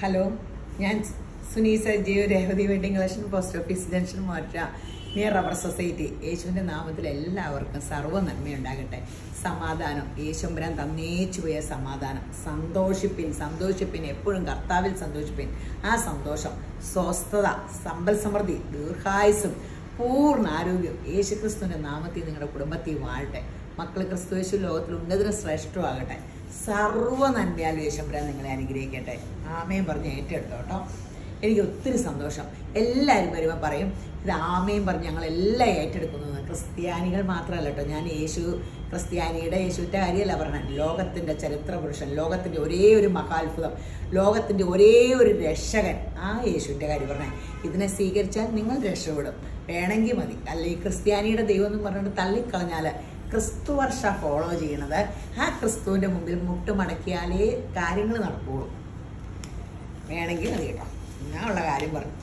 Hello ഞാൻ Suneesa Jio Revathi wedding collection post office junction മോറ്റ near rubber society യേശുവിന്റെ നാമത്തിൽ എല്ലാവർക്കും സർവ്വ നന്മയുണ്ടാകട്ടെ സമാധാനം യേശുമ്പരാൻ തന്നേച്ചു പോയ സമാധാനം സന്തോഷിപ്പിൻ സന്തോഷിപ്പിൻ എപ്പോഴും കർത്താവിൽ സന്തോഷിപ്പിൻ ആ സന്തോഷം സ്വസ്ഥത സമ്പൽ സമൃദ്ധി ദീർഘായുസും പൂർണ്ണ ആരോഗ്യം യേശുക്രിസ്തുവിന്റെ നാമത്തിൽ നിങ്ങളുടെ കുടുംബത്തിൽ വാഴട്ടെ മക്കൾ ക്രിസ്തു യേശു ലോകത്തിൽ ഉന്നതിന് ശ്രേഷ്ഠമാകട്ടെ സർവ്വ നന്മയാൽ യേശുമ്പരാൻ നിങ്ങളെ അനുഗ്രഹിക്കട്ടെ ആമയും പറഞ്ഞ് ഏറ്റെടുത്തോ കേട്ടോ എനിക്ക് ഒത്തിരി സന്തോഷം എല്ലാവരും വരുമ്പോൾ പറയും ഇത് ആമയും പറഞ്ഞ് ഞങ്ങൾ എല്ലാം ഏറ്റെടുക്കുന്നു ക്രിസ്ത്യാനികൾ മാത്രമല്ല കേട്ടോ ഞാൻ യേശു ക്രിസ്ത്യാനിയുടെ യേശുവിൻ്റെ കാര്യമല്ല പറഞ്ഞത് ലോകത്തിൻ്റെ ചരിത്ര പുരുഷൻ ലോകത്തിൻ്റെ ഒരേ ഒരു മഹാത്ഭുതം ലോകത്തിൻ്റെ ഒരേ ഒരു രക്ഷകൻ ആ യേശുവിൻ്റെ കാര്യം പറഞ്ഞേ ഇതിനെ സ്വീകരിച്ചാൽ നിങ്ങൾ രക്ഷപ്പെടും വേണമെങ്കിൽ മതി അല്ലെങ്കിൽ ക്രിസ്ത്യാനിയുടെ ദൈവം എന്ന് പറഞ്ഞിട്ട് തള്ളിക്കളഞ്ഞാൽ ക്രിസ്തു വർഷ ഫോളോ ചെയ്യണത് ആ ക്രിസ്തുവിൻ്റെ മുമ്പിൽ മുട്ടുമടക്കിയാലേ കാര്യങ്ങൾ നടക്കുകയുള്ളൂ വേണമെങ്കിൽ മതി കേട്ടോ ഞാൻ ഉള്ള കാര്യം പറഞ്ഞു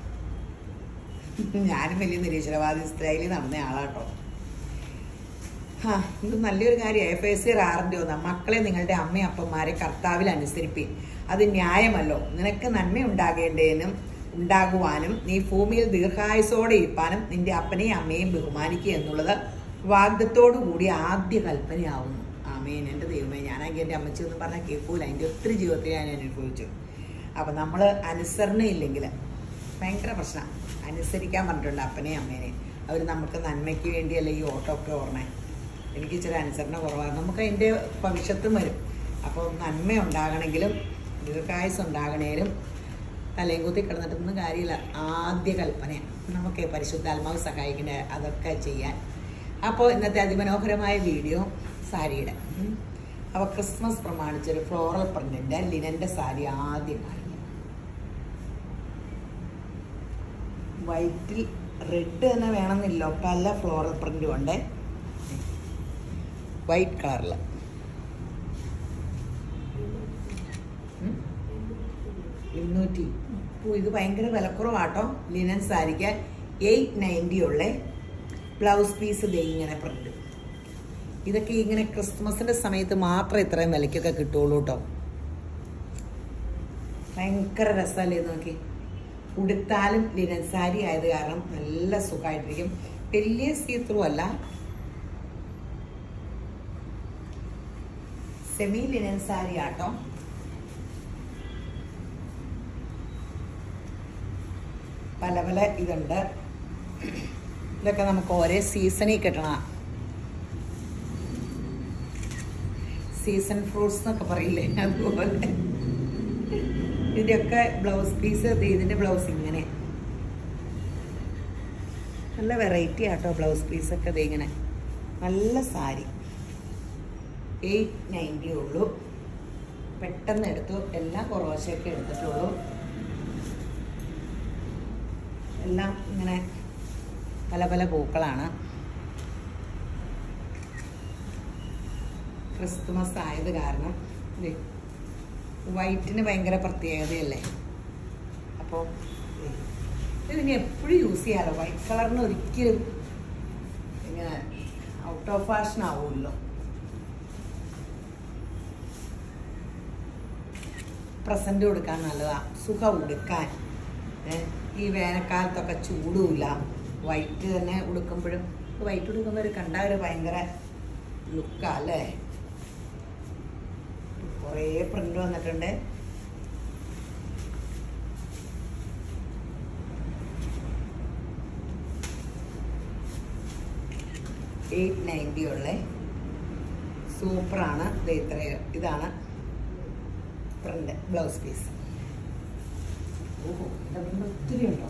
ഞാനും വലിയ നിരീശ്വരവാദി സ്റ്റൈലിൽ നടന്ന ആളാട്ടോ ആ ഇത് നല്ലൊരു കാര്യം എഫ് എസ് സി ആറിൻ്റെ ഒന്നാ മക്കളെ നിങ്ങളുടെ അമ്മയും അപ്പന്മാരെ കർത്താവിൽ അനുസരിപ്പിൻ അത് ന്യായമല്ലോ നിനക്ക് നന്മ ഉണ്ടാകേണ്ടതിനും ഉണ്ടാകുവാനും നീ ഭൂമിയിൽ ദീർഘായുസോടെ ഇരിപ്പാനും നിന്റെ അപ്പനെയും അമ്മയും ബഹുമാനിക്കുക എന്നുള്ളത് വാഗ്ദത്തോടു കൂടി ആദ്യ കൽപ്പനയാവുന്നു ആമേൻ എൻ്റെ ദൈവമേ ഞാനാണെങ്കിൽ എൻ്റെ അമ്മച്ചി ഒന്നും പറഞ്ഞാൽ കേൾക്കൂല എൻ്റെ ഒത്തിരി ജീവിതത്തിൽ ഞാൻ അനുഭവിച്ചു അപ്പം നമ്മൾ അനുസരണയില്ലെങ്കിൽ ഭയങ്കര പ്രശ്നം അനുസരിക്കാൻ പറഞ്ഞിട്ടുണ്ട് അപ്പനെയും അമ്മേനെയും അവർ നമുക്ക് നന്മയ്ക്ക് വേണ്ടിയല്ല ഈ ഓട്ടോ ഒക്കെ ഓർണേ എനിക്ക് ഇച്ചിരി അനുസരണ കുറവാണ് നമുക്ക് അതിൻ്റെ ഭവിഷ്യത്തും വരും അപ്പോൾ നന്മ ഉണ്ടാകണമെങ്കിലും ദീർഘായുസ് ഉണ്ടാകണേലും തലയും കുത്തി കിടന്നിട്ടൊന്നും കാര്യമില്ല ആദ്യ കൽപ്പനയാണ് നമുക്ക് പരിശുദ്ധാത്മാവ് സഹായിക്കണേ അതൊക്കെ ചെയ്യാൻ അപ്പോൾ ഇന്നത്തെ അതിമനോഹരമായ വീഡിയോ സാരിയുടെ ഉം. അപ്പോൾ ക്രിസ്മസ് പ്രമാണിച്ചൊരു ഫ്ലോറൽ പ്രിന്റിൻ്റെ ലിനൻ്റെ സാരി ആദ്യം കാണിക്കാം വൈറ്റിൽ റെഡ് തന്നെ വേണമെന്നില്ലോ പല ഫ്ലോറൽ പ്രിന്റും ഉണ്ട് വൈറ്റ് കളറിൽ ഇരുന്നൂറ്റി ഓ ഇത് ഭയങ്കര വിലക്കുറവാട്ടോ ലിനൻ സാരിക്ക് എയ്റ്റ് നയൻറ്റി ഉള്ള ബ്ലൗസ് പീസ് ദേ ഇങ്ങനെ പ്രിന്റ് ഇതൊക്കെ ഇങ്ങനെ ക്രിസ്മസിന്റെ സമയത്ത് മാത്രം ഇത്രയും വിലയ്ക്കൊക്കെ കിട്ടുള്ളൂ കേട്ടോ ഭയങ്കര രസമല്ലേ ഇത് നോക്കി ഉടുത്താലും ലിനൻ സാരി ആയത് കാരണം നല്ല സുഖമായിട്ടിരിക്കും വലിയ സീത്രൂ അല്ല സെമി ലിനൻ സാരി ആട്ടോ പല പല ഇതുണ്ട് ഇതൊക്കെ നമുക്ക് ഒരേ സീസണിൽ കിട്ടണ സീസൺ ഫ്രൂട്ട്സ് എന്നൊക്കെ പറയില്ലേ അതുപോലെ ഇതിൻ്റെയൊക്കെ ബ്ലൗസ് പീസ് ഇതിൻ്റെ ബ്ലൗസ് ഇങ്ങനെ നല്ല വെറൈറ്റി ആട്ടോ ബ്ലൗസ് പീസൊക്കെ ഇത് ഇങ്ങനെ നല്ല സാരി എയ്റ്റ് നയൻറ്റി ഉള്ളൂ പെട്ടെന്ന് എടുത്തു എല്ലാം കുറവശയൊക്കെ എടുത്തിട്ടുള്ളൂ എല്ലാം ഇങ്ങനെ പല പല പൂക്കളാണ് ക്രിസ്തുമസ് ആയത് കാരണം ദേ, വൈറ്റിന് ഭയങ്കര പ്രത്യേകതയല്ലേ അപ്പോൾ ഇതിന് എപ്പോഴും യൂസ് ചെയ്യാമല്ലോ വൈറ്റ് കളറിന് ഒരിക്കലും ഇങ്ങനെ ഔട്ട് ഓഫ് ഫാഷൻ ആവുമല്ലോ പ്രസന്റ് കൊടുക്കാൻ നല്ലതാ സുഖം ഉടുക്കാൻ ഏ, ഈ വേനൽക്കാലത്തൊക്കെ ചൂടുമില്ല വൈറ്റ് തന്നെ ഉടുക്കുമ്പോഴും വൈറ്റ് ഉടുക്കുമ്പോൾ ഒരു കണ്ട ഒരു ഭയങ്കര ലുക്കാ അല്ലേ കുറേ പ്രിന്റ് വന്നിട്ടുണ്ട് എയ്റ്റ് നയൻറ്റി ഉള്ള സൂപ്പറാണ് ഇത് ഇത്രയും ഇതാണ് പ്രിന്റ് ബ്ലൗസ് പീസ് ഓഹോ ഇതൊക്കെ ഒത്തിരി ഉണ്ടോ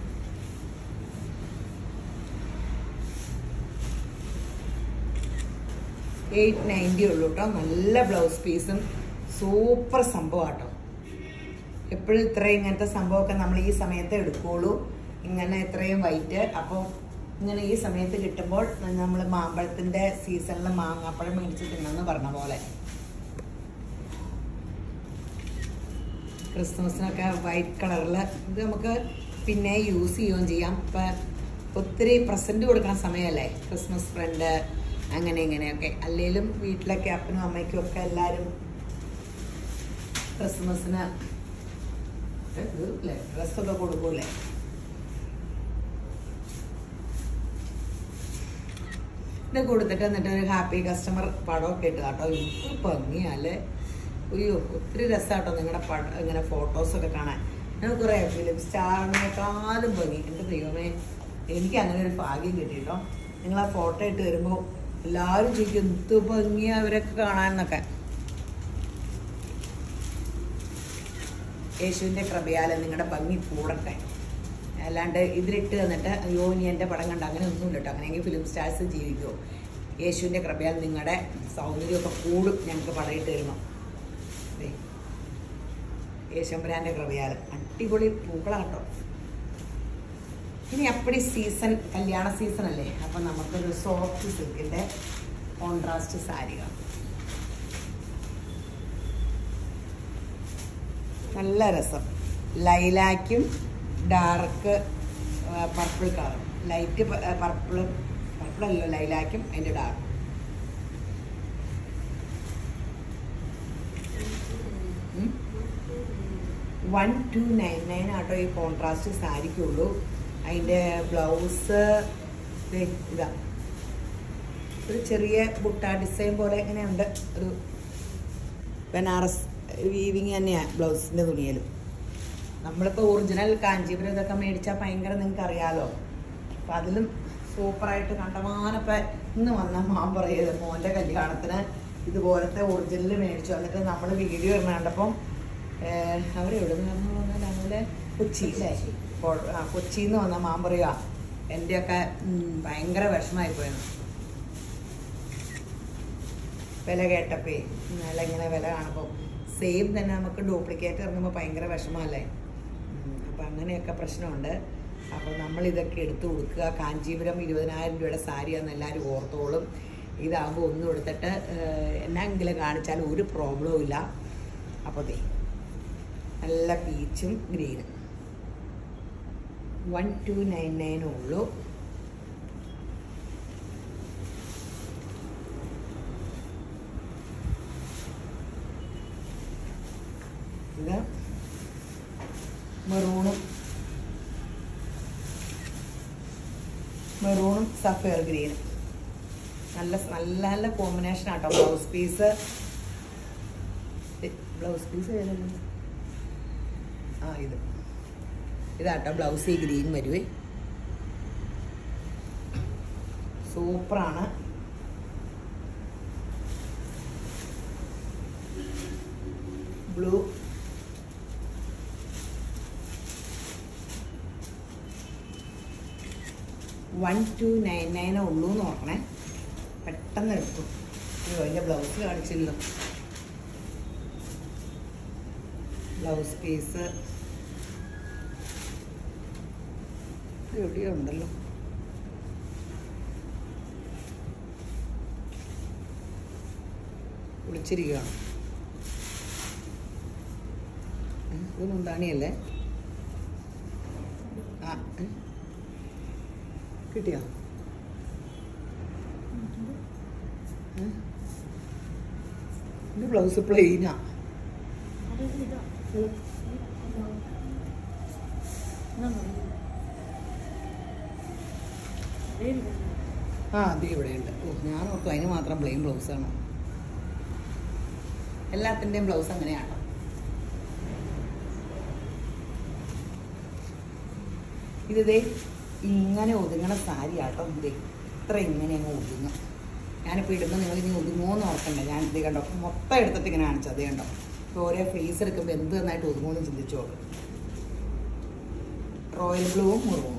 എയ്റ്റ് നയൻറ്റി ഉള്ളൂ കേട്ടോ നല്ല ബ്ലൗസ് പീസും സൂപ്പർ സംഭവം കേട്ടോ എപ്പോഴും ഇത്രയും ഇങ്ങനത്തെ സംഭവമൊക്കെ നമ്മൾ ഈ സമയത്ത് എടുക്കുകയുള്ളൂ ഇങ്ങനെ ഇത്രയും വൈറ്റ് അപ്പോൾ ഇങ്ങനെ ഈ സമയത്ത് കിട്ടുമ്പോൾ നമ്മൾ മാമ്പഴത്തിൻ്റെ സീസണിൽ മാങ്ങാപ്പഴം മേടിച്ച് തിന്നെന്ന് പറഞ്ഞ പോലെ ക്രിസ്മസിനൊക്കെ വൈറ്റ് കളറിൽ ഇത് നമുക്ക് പിന്നെ യൂസ് ചെയ്യുകയും ചെയ്യാം ഇപ്പം ഒത്തിരി പ്രസൻറ്റ് കൊടുക്കുന്ന സമയമല്ലേ ക്രിസ്മസ് ഫ്രണ്ട് അങ്ങനെ ഇങ്ങനെയൊക്കെ അല്ലെങ്കിലും വീട്ടിലൊക്കെ അപ്പനും അമ്മയ്ക്കും ഒക്കെ എല്ലാവരും ക്രിസ്മസിന് തീർക്കില്ലേ ഡ്രസ്സൊക്കെ കൊടുക്കൂലേ ഇത് കൊടുത്തിട്ട് എന്നിട്ട് ഒരു ഹാപ്പി കസ്റ്റമർ പടമൊക്കെ ഇട്ട് കേട്ടോ ഇത് ഭംഗിയല്ലേ അയ്യോ ഒത്തിരി രസമാട്ടോ നിങ്ങളുടെ പടം ഇങ്ങനെ ഫോട്ടോസൊക്കെ കാണാൻ ഞാൻ കുറേ ഫിലിം സ്റ്റാറിനേക്കാളും ഭംഗി എൻ്റെ ദൈവമേ എനിക്ക് അങ്ങനെ ഒരു ഭാഗ്യം കിട്ടിട്ടോ നിങ്ങൾ ആ ഫോട്ടോ ഇട്ട് വരുമ്പോൾ എല്ലാവരും ചോദിക്കും എന്ത് ഭംഗിയാ അവരൊക്കെ കാണാനൊക്കെ യേശുവിൻ്റെ കൃപയാൽ നിങ്ങളുടെ ഭംഗി കൂടട്ടെ അല്ലാണ്ട് ഇതിലിട്ട് തന്നിട്ട് അയ്യോ ഇനി എൻ്റെ പടം കണ്ട അങ്ങനെ ഒന്നുമില്ല കേട്ടോ അങ്ങനെയെങ്കിൽ ഫിലിം സ്റ്റാർസ് ജീവിക്കുമോ യേശുവിൻ്റെ കൃപയാൽ നിങ്ങളുടെ സൗന്ദര്യമൊക്കെ കൂടും ഞങ്ങൾക്ക് പടം ഇട്ട് തരുമ്പോൾ ദേ. യേശുമ്പരാൻ്റെ കൃപയാൽ അടിപൊളി പൂക്കളാട്ടോ ഇനി അപ്പടി സീസൺ കല്യാണ സീസൺ അല്ലേ അപ്പം നമുക്കൊരു സോഫ്റ്റ് സിൽക്കിൻ്റെ കോൺട്രാസ്റ്റ് സാരി കാണാം നല്ല രസം ലൈലാക്കും ഡാർക്ക് പർപ്പിൾ കളറും ലൈറ്റ് പർപ്പിളും പർപ്പിളല്ലോ ലൈലാക്കും അതിൻ്റെ dark one two nine nine ആട്ടോ ഈ കോൺട്രാസ്റ്റ് സാരിക്കുള്ളൂ അതിൻ്റെ ബ്ലൗസ് ഇതാ ഒരു ചെറിയ ബുട്ട ഡിസൈൻ പോലെ ഇങ്ങനെയുണ്ട് ഒരു ബനാറസ് വീവിങ് തന്നെയാണ് ബ്ലൗസിൻ്റെ തുണിയിലും നമ്മളിപ്പോൾ ഒറിജിനൽ കാഞ്ചീപുരം ഇതൊക്കെ മേടിച്ചാൽ ഭയങ്കര നിങ്ങൾക്ക് അറിയാലോ അപ്പം അതിലും സൂപ്പറായിട്ട് കണ്ടമാനപ്പം ഇന്ന് വന്ന മാൻ പറയത് മോൻ്റെ കല്യാണത്തിന് ഇതുപോലത്തെ ഒറിജിനൽ മേടിച്ചു എന്നിട്ട് നമ്മൾ വീഡിയോ ഇടുന്ന കണ്ടപ്പം അവർ എവിടെ നിന്ന് വന്നാൽ ഞങ്ങളുടെ കൊച്ചിയില്ലേ കൊ- ആ, കൊച്ചിയിൽ നിന്ന് വന്ന മാൻ പറയുക എൻ്റെയൊക്കെ ഉം, ഭയങ്കര വിഷമമായി പോയെന്ന് വില കേട്ടപ്പേ നല്ല ഇങ്ങനെ വില കാണുമ്പോൾ സെയിം തന്നെ നമുക്ക് ഡ്യൂപ്ലിക്കേറ്റ് ഇറങ്ങുമ്പോൾ ഭയങ്കര വിഷമമല്ലേ ഉം, അപ്പം അങ്ങനെയൊക്കെ പ്രശ്നമുണ്ട് അപ്പോൾ നമ്മൾ ഇതൊക്കെ എടുത്തു കൊടുക്കുക കാഞ്ചീപുരം ഇരുപതിനായിരം രൂപയുടെ സാരിയാന്ന് എല്ലാവരും ഓർത്തോളും ഇതാകുമ്പോൾ ഒന്നും എടുത്തിട്ട് ഏഹ്, എന്നെങ്കിലും കാണിച്ചാൽ ഒരു പ്രോബ്ലവും ഇല്ല അപ്പോൾ ദേ നല്ല പീച്ചും ഗ്രീനും വൺ ടു നയൻ നയനേ ഉള്ളൂ ഇത് മെറൂണും മെറൂണും സഫയർ ഗ്രീനും നല്ല നല്ല നല്ല കോമ്പിനേഷൻ ആട്ടോ ബ്ലൗസ് പീസ് ബ്ലൗസ് പീസ് ഏതാണ് ആ ഇത് ഇതാട്ടോ ബ്ലൗസ് ഈ ഗ്രീൻ വരുവേ സൂപ്പറാണ് ബ്ലൂ വൺ ടു നയൻ നയനേ ഉള്ളൂ എന്ന് ഓർക്കണേ പെട്ടെന്ന് എടുത്തു അയ്യോ അതിൻ്റെ ബ്ലൗസ് കാണിച്ചില്ലോ ബ്ലൗസ് പീസ് എവിടെയോ ഉണ്ടല്ലോ വിളിച്ചിരിക്കുകയാണ് ഉം, ഇത് മുന്താണിയല്ലേ ആ ഉം. കിട്ടിയോ ഉം. ഇത് ബ്ലൗസ് പ്ലെയിനാ ആ അത് ഇവിടെയുണ്ട് ഓ ഞാൻ ഓർത്തു അതിന് മാത്രം പ്ലെയിൻ ബ്ലൗസാണ് എല്ലാത്തിൻ്റെയും ബ്ലൗസ് അങ്ങനെയാണോ ഇത് ദേ ഇങ്ങനെ ഒതുങ്ങണ സാരി ആട്ടോ ഇതേ ഇത്ര ഇങ്ങനെ അങ്ങ് ഒതുങ്ങും ഞാനിപ്പോൾ ഇടുമ്പോൾ നിങ്ങൾ ഇനി ഒതുങ്ങുമോന്ന് ഓർക്കണ്ട ഞാൻ ഇത് കണ്ടോ മൊത്തം എടുത്തിട്ട് ഇങ്ങനെ കാണിച്ചത് അത് കണ്ടോ ഇപ്പോൾ ഓരോ ഫേസ് എടുക്കുമ്പോൾ എന്ത് നന്നായിട്ട് ഒതുങ്ങുമെന്ന് ചിന്തിച്ചോളൂ റോയൽ ബ്ലൂവും മുറിവും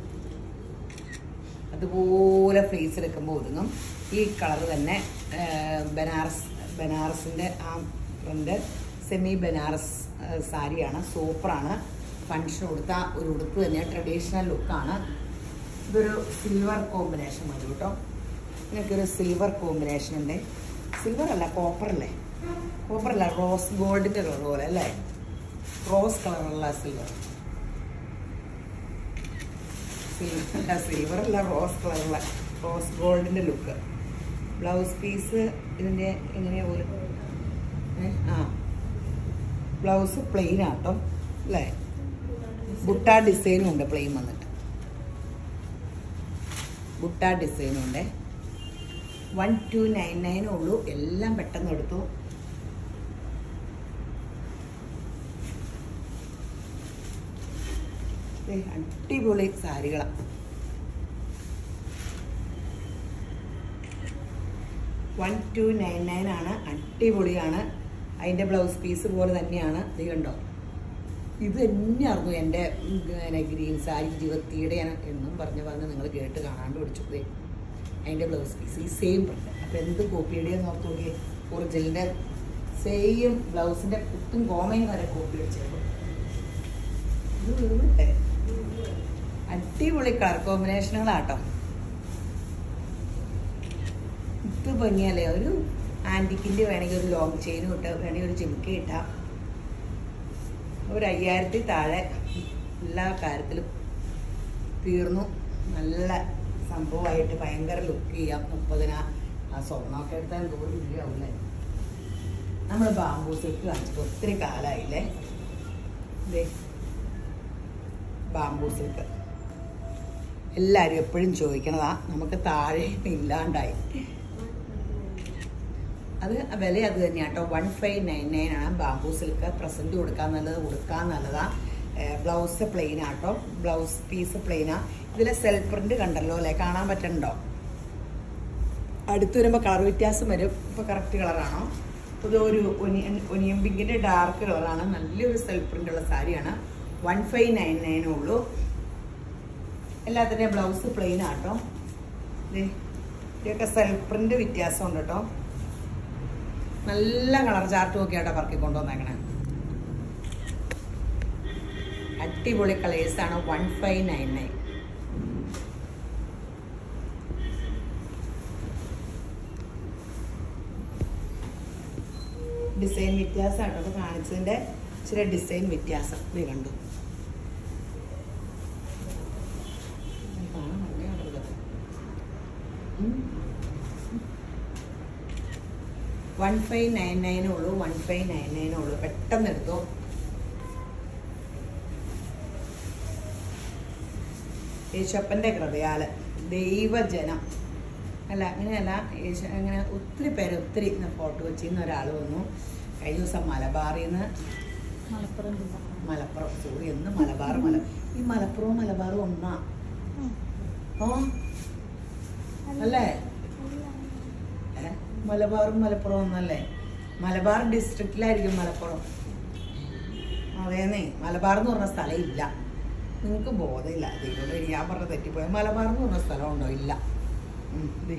അതുപോലെ ഫേസ് എടുക്കുമ്പോൾ ഒതുങ്ങും ഈ കളർ തന്നെ ആ, ബനാറസ് ബനാറസിൻ്റെ ആ പ്രിൻ്റ് സെമി ബനാറസ് ആ, സാരിയാണ് സൂപ്പറാണ് ഫങ്ഷൻ കൊടുത്ത ഒരു ഉടുപ്പ് തന്നെ ട്രഡീഷണൽ ലുക്കാണ് ഇതൊരു സിൽവർ കോമ്പിനേഷൻ മതി കേട്ടോ ഇതിനൊക്കെ സിൽവർ കോമ്പിനേഷൻ ഉണ്ട് സിൽവർ അല്ല കോപ്പർ അല്ലേ കോപ്പർ അല്ല റോസ് ഗോൾഡിൻ്റെ കളർ പോലെ അല്ലേ റോസ് കളറുള്ള സിൽവർ സിൽവർ സിൽവർ അല്ല റോസ് കളറുള്ള റോസ് ഗോൾഡിന്റെ ലുക്ക് ബ്ലൗസ് പീസ് ഇതിന്റെ എങ്ങനെയാ പോലും ഏ? ആ ബ്ലൗസ് പ്ലെയിൻ ആട്ടോ അല്ലേ ബുട്ട ഡിസൈനും ഉണ്ട് പ്ലെയിൻ വന്നിട്ട് ബുട്ട ഡിസൈനും ഉണ്ട് വൺ ടു നയൻ നയനേ ഉള്ളൂ എല്ലാം പെട്ടെന്ന് എടുത്തു ദേ, അടിപൊളി സാരികളാണ് വൺ ടു നയൻ നയൻ ആണ് അടിപൊളിയാണ് അതിൻ്റെ ബ്ലൗസ് പീസ് പോലെ തന്നെയാണ് ഇത് കണ്ടോ ഇത് തന്നെയായിരുന്നു എൻ്റെ പിന്നെ ഗ്രീൻ സാരി ജീവിതത്തിയുടെ ഞാൻ എന്നും പറഞ്ഞ് പറഞ്ഞ് നിങ്ങൾ കേട്ട് കാണാണ്ട് പിടിച്ചു ദേ അതിൻ്റെ ബ്ലൗസ് പീസ് ഈ സെയിം പ്രിന്റ് അപ്പോൾ എന്ത് കോപ്പിയുടെ നോക്കി നോക്കിയേ ഒറിജിനലിൻ്റെ സെയിം ബ്ലൗസിൻ്റെ കുത്തും കോമയും വരെ കോപ്പി അടിച്ചേക്കും ഇത് വീണിട്ടെ അടിപൊളി കളർ കോമ്പിനേഷനുകളാട്ടോ ഇത് ഭംഗിയല്ലേ ഒരു ആൻറ്റിക്കിൻ്റെ വേണമെങ്കിൽ ഒരു ലോങ് ചെയിനും ഇട്ട് വേണമെങ്കിൽ ഒരു ജിമിക്ക ഇട്ടാം ഒരു അയ്യായിരത്തി താഴെ എല്ലാ കാര്യത്തിലും തീർന്നു നല്ല സംഭവമായിട്ട് ഭയങ്കര ലുക്ക് ചെയ്യാം മുപ്പതിനാ ആ സ്വർണ്ണമൊക്കെ എടുത്താൽ എന്തോ രൂപയാവൂലേ നമ്മൾ ബാമ്പൂ സിൽക്ക് കാണിച്ചിട്ട് ഒത്തിരി കാലമായില്ലേ ദേ ബാമ്പൂ സിൽക്ക് എല്ലാവരും എപ്പോഴും ചോദിക്കണതാ നമുക്ക് താഴെ ഇല്ലാണ്ടായി അത് വില അത് തന്നെയാണ് കേട്ടോ വൺ ഫൈവ് നയൻ നയൻ ആണ് ബാമ്പൂ സിൽക്ക് പ്രസന്റ് കൊടുക്കാൻ നല്ലത് കൊടുക്കാൻ നല്ലതാ ബ്ലൗസ് പ്ലെയിൻ ആട്ടോ ബ്ലൗസ് പീസ് പ്ലെയിനാ ഇതിലെ സെൽഫ് പ്രിന്റ് കണ്ടല്ലോ അല്ലേ കാണാൻ പറ്റണ്ടോ അടുത്ത് വരുമ്പോൾ കളർ വ്യത്യാസം വരും ഇപ്പോൾ കറക്റ്റ് കളറാണോ ഇത് ഒരു ഒനിയൻ ഒനിയൻ പിങ്കിൻ്റെ ഡാർക്ക് കളറാണ് നല്ലൊരു സെൽഫ് പ്രിന്റ് ഉള്ള സാരിയാണ് വൺ ഫൈവ് നയൻ നയനേ ഉള്ളൂ എല്ലാത്തിൻ്റെയും ബ്ലൗസ് പ്ലെയിൻ ആട്ടോ ദേ, ഇതൊക്കെ സെൽഫ് പ്രിന്റ് വ്യത്യാസമുണ്ട് കേട്ടോ നല്ല കളർ ചാർട്ടും ഒക്കെ ആട്ടോ പറക്കി കൊണ്ടുവന്നേക്കണേ അടിപൊളി കളേഴ്സാണ് one five nine nine design വ്യത്യാസം ആട്ടോ അത് കാണിച്ചതിൻ്റെ ഇച്ചിരി ഡിസൈൻ വ്യത്യാസം ഇത് കണ്ടു കാണാൻ നല്ല കളറുള്ളത്. ഉം. വൺ ഫൈവ് നയൻ നയനേ ഉള്ളൂ വൺ ഫൈവ് നയൻ നയനേ ഉള്ളൂ പെട്ടെന്ന് എടുത്തോ യേശപ്പൻ്റെ കൃപയാല് ദൈവജനം അല്ല അങ്ങനെയല്ല യേശു അങ്ങനെ ഒത്തിരി പേര് ഒത്തിരി ഫോട്ടോ വെച്ചിരുന്ന ഒരാൾ വന്നു കഴിഞ്ഞ ദിവസം മലബാറിൽ നിന്ന് മലപ്പുറം ജില്ല മലപ്പുറം സോറി എന്ന് മലബാർ മല ഈ മലപ്പുറവും മലബാറും ഒന്നാ ഓ അല്ലേ ഏ? മലബാറും മലപ്പുറം ഒന്നല്ലേ മലബാർ ഡിസ്ട്രിക്റ്റിലായിരിക്കും മലപ്പുറം അതേന്നേ മലബാർ എന്ന് പറഞ്ഞ സ്ഥലം ഇല്ല നിങ്ങൾക്ക് ബോധമില്ല ദൈവം ഞാൻ പറഞ്ഞ തെറ്റിപ്പോയ മലബാർ എന്ന് പറഞ്ഞ സ്ഥലം ഉണ്ടോ ഇല്ല ഉം, ദേ.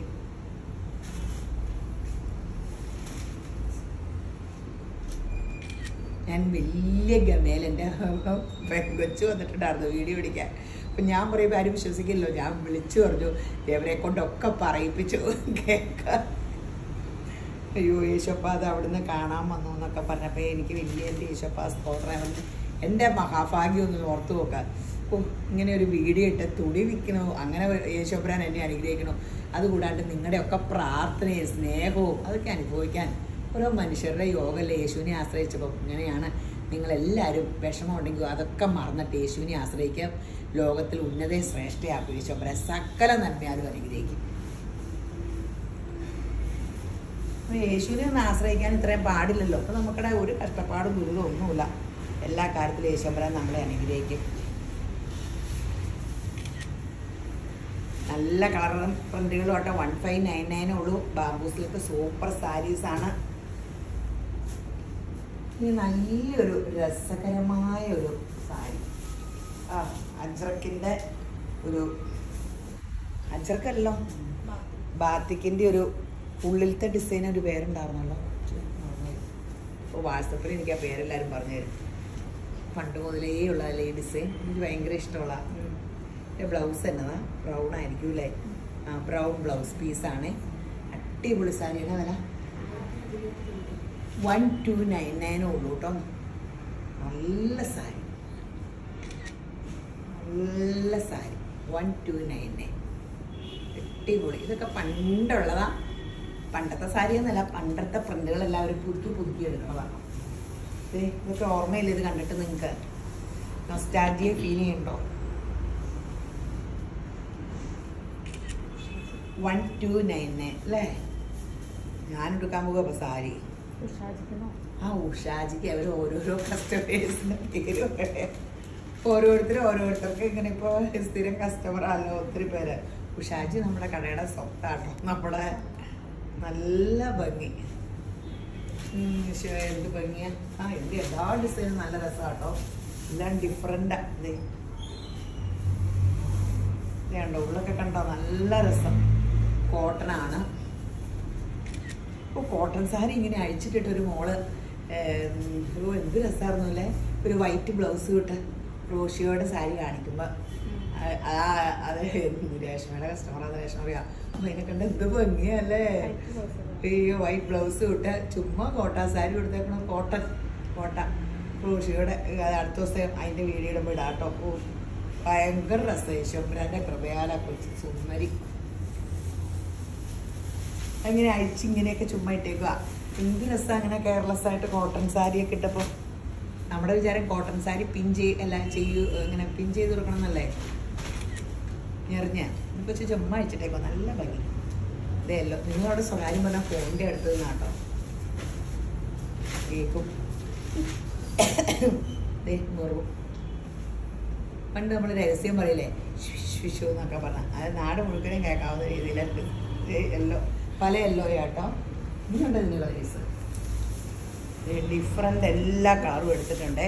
ഞാൻ വലിയ ഗമേൽ എൻ്റെ പെങ്കൊച്ചു വന്നിട്ടുണ്ടായിരുന്നു വീഡിയോ പിടിക്കാൻ അപ്പം ഞാൻ പറയുമ്പോൾ ആരും വിശ്വസിക്കില്ലല്ലോ ഞാൻ വിളിച്ചു പറഞ്ഞു ഇവരെ കൊണ്ടൊക്കെ പറയിപ്പിച്ചു കേൾക്കാൻ അയ്യോ യേശപ്പ അത് അവിടുന്ന് കാണാൻ വന്നു എന്നൊക്കെ പറഞ്ഞപ്പോൾ എനിക്ക് വലിയ എൻ്റെ യേശപ്പ സ്തോത്രം എൻ്റെ മഹാഭാഗ്യം ഒന്ന് ഓർത്തു നോക്കാം ഓ ഇങ്ങനെ ഒരു വീഡിയോ ഇട്ട് തുണി വിൽക്കണോ അങ്ങനെ യേശോപ്പരാൻ എന്നെ അനുഗ്രഹിക്കണോ അതുകൂടാണ്ട് നിങ്ങളുടെയൊക്കെ പ്രാർത്ഥനയും സ്നേഹവും അതൊക്കെ അനുഭവിക്കാൻ ഓരോ മനുഷ്യരുടെ യോഗമല്ലേ യേശുവിനെ ആശ്രയിച്ചപ്പോൾ ഇങ്ങനെയാണ് നിങ്ങളെല്ലാവരും വിഷമമുണ്ടെങ്കിൽ അതൊക്കെ മറന്നിട്ട് യേശുവിനെ ആശ്രയിക്കുക ലോകത്തിൽ ഉന്നതയും ശ്രേഷ്ഠയാക്കും യേശോപ്പര സകല നന്മയാലും അനുഗ്രഹിക്കും അപ്പൊ യേശുവിനെ ഒന്ന് ആശ്രയിക്കാൻ ഇത്രയും പാടില്ലല്ലോ അപ്പൊ നമുക്കിടെ ഒരു കഷ്ടപ്പാടും ദുരിതവും ഒന്നുമില്ല എല്ലാ കാര്യത്തിലും യേശോപ്പരൻ നമ്മളെ അനുഗ്രഹിക്കും നല്ല കളറും പ്രിന്റുകളും ആട്ടെ വൺ ഫൈവ് നയൻ നയനേ ഉള്ളൂ ബാംബൂസിലൊക്കെ സൂപ്പർ സാരീസ് ആണ് ഇത് നല്ലൊരു രസകരമായ ഒരു സാരി ആ അജ്രക്കിൻ്റെ ഒരു അജ്രക്കല്ലോ ബാത്തിക്കിൻ്റെ ഒരു ഉള്ളിലത്തെ ഡിസൈൻ ഒരു പേരുണ്ടായിരുന്നല്ലോ ഇപ്പോൾ വാട്സപ്പിൽ എനിക്ക് ആ പേരെല്ലാവരും പറഞ്ഞു തരും പണ്ട് മുതലേ ഉള്ളതല്ലേ ഈ ഡിസൈൻ എനിക്ക് ഭയങ്കര ഇഷ്ടമുള്ള ബ്ലൗസ് എന്നതാ ബ്രൗൺ ആയിരിക്കും അല്ലേ ആ ബ്രൗൺ ബ്ലൗസ് പീസാണ് അടിപൊളി സാരിയാണ് വില വൺ ടു നയൻ നയനേ ഉള്ളൂ കേട്ടോ നല്ല സാരി നല്ല sari one two nine nine അടിപൊളി ഇതൊക്കെ പണ്ടുള്ളതാ പണ്ടത്തെ സാരി എന്നല്ല പണ്ടത്തെ പ്രിന്റുകൾ എല്ലാവരും പുതുക്കി പുതുക്കി എടുക്കണതാണ് ദേ, ഇതൊക്കെ ഓർമ്മയില്ല ഇത് കണ്ടിട്ട് നിങ്ങൾക്ക് നൊസ്റ്റാൾജിയ ഫീൽ ചെയ്യുന്നുണ്ടോ വൺ ടു നയൻ നയൻ അല്ലേ ഞാൻ എടുക്കാൻ പോകുക അപ്പോൾ സാരി ഉഷാജിക്കണോ ആ ഉഷാജിക്ക് അവർ ഓരോരോ കസ്റ്റമേഴ്സിന്റെ പേര് പറയാം ഓരോരുത്തരും ഓരോരുത്തർക്ക് ഇങ്ങനെ ഇപ്പോൾ സ്ഥിരം കസ്റ്റമർ ആണല്ലോ ഒത്തിരി പേര് ഉഷാജി നമ്മുടെ കടയുടെ സ്വത്താട്ടോ നമ്മുടെ നല്ല ഭംഗി ഉം, ശ്ശോ, എന്ത് ഭംഗിയാ ആ എന്ത് എല്ലാ ഡിസൈനും നല്ല രസമാട്ടോ എല്ലാം ഡിഫറെൻ്റാ ഇതേ കണ്ടോ ഉള്ളൊക്കെ കണ്ടോ നല്ല രസം കോട്ടൺ ആണ് ഇപ്പോൾ കോട്ടൺ സാരി ഇങ്ങനെ അഴിച്ചിട്ടിട്ട് ഒരു മോള് ഏം, ഓ എന്ത് രസമായിരുന്നു അല്ലേ ഒരു വൈറ്റ് ബ്ലൗസ് ഇട്ട് റോഷിയോടെ സാരി കാണിക്കുമ്പോൾ അത് രേഷ്മയുടെ കസ്റ്റമർ അത് രേഷ്മ അറിയാം അപ്പൊ അതിനെ കണ്ട് എന്ത് ഭംഗിയല്ലേ ഈ വൈറ്റ് ബ്ലൗസ് ഇട്ട് ചുമ്മാ കോട്ട സാരി കൊടുത്തേക്കണം കോട്ടൺ കോട്ട റോഷിയുടെ അത് അടുത്ത ദിവസം അതിൻ്റെ വീഡിയോ ഇടുമ്പോൾ ഇടാട്ടോ ഓ ഭയങ്കര രസം ശംഭ്രാൻ്റെ കൃപയാല കൊച്ചു സുന്ദരി അങ്ങനെ അഴിച്ചിങ്ങനെയൊക്കെ ചുമ്മാ ഇട്ടേക്കുക എന്ത് രസം അങ്ങനെ കെയർലെസ് ആയിട്ട് കോട്ടൺ സാരിയൊക്കെ ഇട്ടപ്പോൾ നമ്മുടെ വിചാരം കോട്ടൺ സാരി പിൻ ചെയ് എല്ലാം ചെയ്യൂ ഇങ്ങനെ പിൻ ചെയ്ത് കൊടുക്കണം എന്നല്ലേ ഞെറിഞ്ഞ കൊച്ചു ചുമ്മാ അഴിച്ചിട്ടേക്കോ നല്ല ഭംഗി ഇതല്ലോ നിങ്ങളവിടെ സ്വകാര്യം പറഞ്ഞാൽ ഫോണിൻ്റെ അടുത്ത് നിന്നാട്ടോ കേക്കും ദേ മുറിവും പണ്ട് നമ്മൾ രഹസ്യം പറയില്ലേ വിഷു എന്നൊക്കെ പറഞ്ഞ അത് നാട് മുഴുക്കനും കേൾക്കാവുന്ന രീതിയിലുണ്ട് എല്ലോ പല എല്ലോ ആട്ടോ ഇനിയുണ്ട് ഇതിനുള്ള കേസ് ഡിഫറെൻ്റ് എല്ലാ കളറും എടുത്തിട്ടുണ്ട്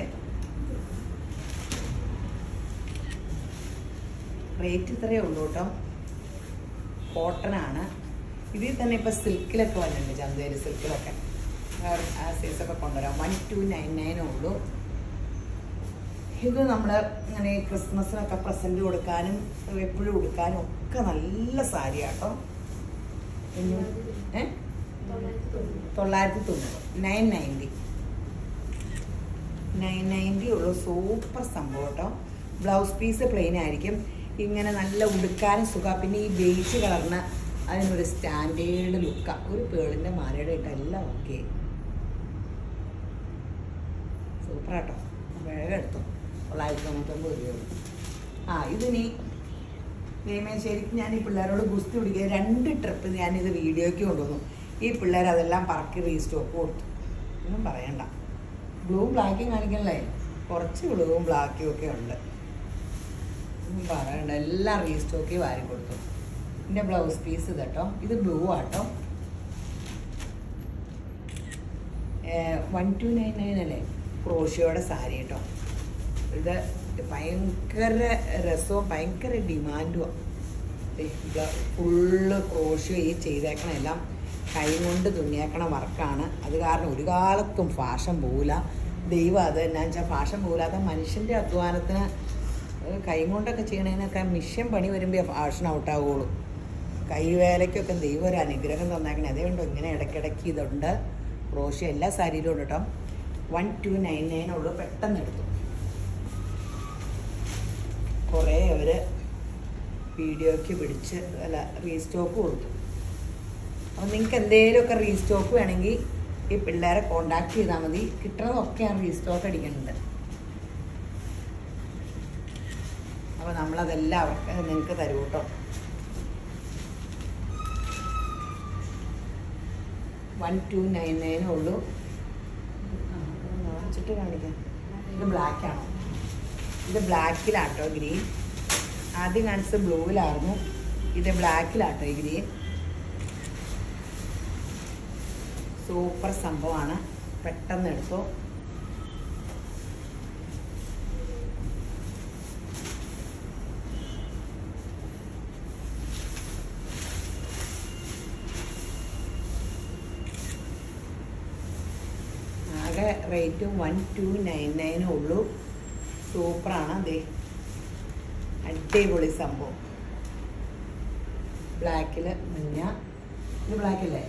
റേറ്റ് ഇത്രയേ ഉള്ളൂ കേട്ടോ കോട്ടൺ ആണ് ഇതിൽ തന്നെ ഇപ്പം സിൽക്കിലൊക്കെ വന്നിട്ടുണ്ട് ചന്തേരി സിൽക്കിലൊക്കെ ആ സൈസൊക്കെ കൊണ്ടുവരാം വൺ ടു നയൻ നയനേ ഉള്ളൂ ഇത് നമ്മൾ ഇങ്ങനെ ഈ ക്രിസ്മസിനൊക്കെ പ്രസൻറ്റ് കൊടുക്കാനും എപ്പോഴും കൊടുക്കാനും ഒക്കെ നല്ല സാരിയാട്ടോ ഏ തൊള്ളായിരത്തി തൊണ്ണൂറ് നയൻ നയൻറ്റി നയൻ നയൻറ്റി ഉള്ളു സൂപ്പർ സംഭവം കേട്ടോ ബ്ലൗസ് പീസ് പ്ലെയിൻ ആയിരിക്കും ഇങ്ങനെ നല്ല ഉടുക്കാനും സുഖം പിന്നെ ഈ ബേസ് കളറിന് അതിനൊരു സ്റ്റാൻഡേർഡ് ലുക്കാണ് ഒരു പേളിൻ്റെ മാലയുടെ ഇട്ട് എല്ലാം ഓക്കെ സൂപ്പർ കേട്ടോ വേഗം എടുത്തു തൊള്ളായിരത്തി തൊണ്ണൂറ്റൊമ്പത് രൂപയുള്ളൂ ആ ഇതിനി ദൈവമേ ശരിക്കും ഞാൻ ഈ പിള്ളേരോട് ഗുസ്തി പിടിക്കുക രണ്ട് ട്രിപ്പ് ഞാനിത് വീഡിയോയ്ക്ക് കൊണ്ടുവന്നു ഈ പിള്ളേർ അതെല്ലാം പറക്കി റീസ്റ്റോക്ക് കൊടുത്തു ഒന്നും പറയണ്ട ബ്ലൂ ബ്ലാക്കും കാണിക്കണല്ലേ കുറച്ച് ബ്ലൂവും ബ്ലാക്കും ഒക്കെ ഉണ്ട് ഒന്നും പറയണ്ട എല്ലാം റീസ്റ്റോക്കി വാരി കൊടുത്തു ഇതിൻ്റെ ബ്ലൗസ് പീസ് ഇത് കേട്ടോ ഇത് ബ്ലൂ ആട്ടോ വൺ ടു നയൻ നയൻ അല്ലേ ക്രോഷിയോടെ സാരി കേട്ടോ ഇത് ഭയങ്കര രസവും ഭയങ്കര ഡിമാൻഡുമാണ് ഫുള്ള് ക്രോഷ്യോ ഈ ചെയ്തേക്കണ എല്ലാം കൈ കൊണ്ട് തുന്നിയേക്കണ വർക്കാണ് അത് കാരണം ഒരു കാലത്തും ഫാഷൻ പോവില്ല ദൈവം അത് എന്നാ വെച്ചാൽ ഫാഷൻ പോകില്ലാത്ത മനുഷ്യൻ്റെ അധ്വാനത്തിന് ഏഹ് കൈ കൊണ്ടൊക്കെ ചെയ്യണതിനൊക്കെ മിഷ്യൻ പണി വരുമ്പോൾ ഫാഷൻ ഔട്ടാവുള്ളൂ കൈവേലയ്ക്കൊക്കെ ദൈവം ഒരു അനുഗ്രഹം തന്നേക്കണേ അതുകൊണ്ട് ഇങ്ങനെ ഇടയ്ക്കിടയ്ക്ക് ഇതുണ്ട് ക്രോഷ്യോ എല്ലാ സാരിയിലും ഉണ്ട് കേട്ടോ വൺ ടു നയൻ നയൻ ഉള്ളൂ പെട്ടെന്ന് എടുത്തു കുറേ അവർ വീഡിയോയ്ക്ക് പിടിച്ച് അല്ല റീസ്റ്റോക്ക് കൊടുത്തു അപ്പം നിങ്ങൾക്ക് എന്തെങ്കിലുമൊക്കെ റീസ്റ്റോക്ക് വേണമെങ്കിൽ ഈ പിള്ളേരെ കോണ്ടാക്ട് ചെയ്താൽ മതി കിട്ടണതൊക്കെ ഞാൻ റീസ്റ്റോക്ക് അടിക്കുന്നുണ്ട് അപ്പോൾ നമ്മളതെല്ലാം അവർക്ക് നിങ്ങൾക്ക് തരും കേട്ടോ വൺ ടു നയൻ നയനേ ഉള്ളൂ വാങ്ങിച്ചിട്ട് കാണിക്കാം ഇത് ബ്ലാക്ക് ആണോ ഇത് ബ്ലാക്കിലാട്ടോ ഗ്രീൻ ആദ്യം കാണിച്ചത് ബ്ലൂവിലായിരുന്നു ഇത് ബ്ലാക്കിലാട്ടോ ഈ ഗ്രീൻ സൂപ്പർ സംഭവമാണ് പെട്ടെന്ന് എടുത്തു ആകെ റേറ്റ് വൺ ടു നയൻ നയനേ ഉള്ളൂ സൂപ്പറാണ് അതെ അടിപൊളി സംഭവം ബ്ലാക്കിൽ മഞ്ഞ ഇത് ബ്ലാക്കല്ലേ